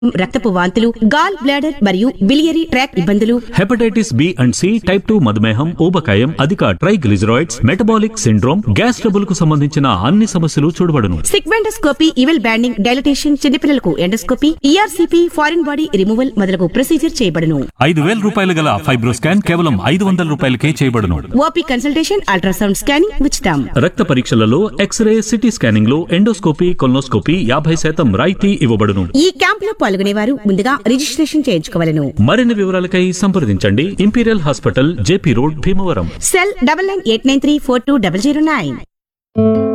రక్తపు వాంతులు gall bladder మరియు బిలియరీ ట్రాక్ ఇబ్బందులు hepatitis B and C type two మధుమేహం ఊబకాయం అధిక triglycerides metabolic syndrome gas trouble కు సంబంధించిన అన్ని సమస్యలు చూడబడును సిగ్మెండోస్కోపీ ఇవెల్ బ్యాండింగ్ డైలటేషన్ చిన్నపిల్లలకు endoscopy ERCP foreign body removal మొదలగు ప్రొసీజర్ చేయబడును ఐదు వేల రూపాయలు గల ఫైబ్రోస్కాన్ కేవలం ఐదు వందల రూపాయలకే చేయబడును ఓపీ కన్సల్టేషన్ అల్ట్రాసౌండ్ స్కానింగ్ ఉచితం రక్త పరీక్షలలో ఎక్స్రే సిటీ స్కానింగ్ లో ఎండోస్కోపీ కొల్నోస్కోపీ యాభై శాతం రాయితీ ఇవ్వబడును ఈ క్యాంపులో పాల్గొనేవారు ముందుగా రిజిస్ట్రేషన్ చేయించుకోవాలను మరిన్ని వివరాలకై సంప్రదించండి Imperial Hospital JP road Bhimavaram cell double nine eight nine three four two double zero nine